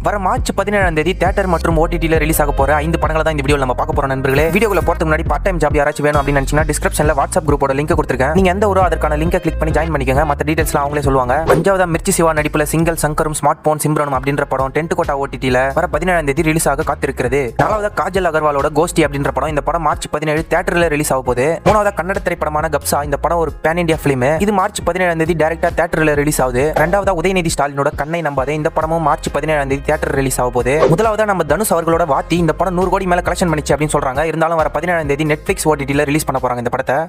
வர மார்ச் பதினேழாம் தேதி தேட்டர் மற்றும் ஓடிடியில் ரிலீஸ் ஆக போற ஐந்து படங்களை தான் இந்த வீடியோ நம்ம பார்க்க போறோம் நண்பர்களே வீடியோக்குள்ள போறதுக்கு முன்னாடி பார்ட் டைம் ஜாப் யாராச்சும் வேணும் அப்படின்னு நினைச்சீங்கன்னா டிஸ்கிரிப்ஷன்ல வாட்ஸ்அப் குரூப்போட லிங்க் கொடுத்துருக்கேன் நீங்க எந்த ஊரோ அதற்கான லிங்கை கிளிக் பண்ணி ஜாயின் பண்ணிக்கோங்க மற்ற டீடைல்ஸ்லாம் அவங்களே சொல்லுவாங்க அஞ்சாவதா மிர்ச்சி சிவா நடிப்புல சிங்கல் சங்கரும் ஸ்மார்ட் போன் சிம்ரனும் அப்படின்ற படம் டென்ட் கோட்டா ஓடிடியில் வர பதினேழாம் தேதி ரிலீஸ் ஆக காத்திருக்கிறது நாலாவதா காஜல் அகர்வாலோட கோஷ்டி அப்படின்ற படம் இந்த படம் மார்ச் பதினேழு தேட்டரில் ரிலீஸ் ஆக போகுது மூணாவதா கன்னட திரைப்படமான கப்சா இந்த படம் ஒரு பேன் இந்தியா பிலிம் இது மார்ச் பதினேழாம் தேதி டேரக்டா தேட்டரில் ரிலீஸ் ஆகுது ரெண்டாவதா உதயநிதி ஸ்டாலினோட கண்ணை நம்பாதே இந்த படமும் மார்ச் பதினேழாம் தேதி தேட்டர் ரிலீஸ் ஆக போகுது முதலாவதா நம்ம தனுஷ் அவர்களோட வாத்தி இந்த படம் நூறு கோடி மேல கலெக்ஷன் பண்ணிச்சு அப்படின்னு சொல்றாங்க இருந்தாலும் வர பதினேழாம் தேதி நெட்ஃபிளிக்ஸ் ஓடிடியில் ரிலீஸ் பண்ண போறாங்க இந்த படத்தை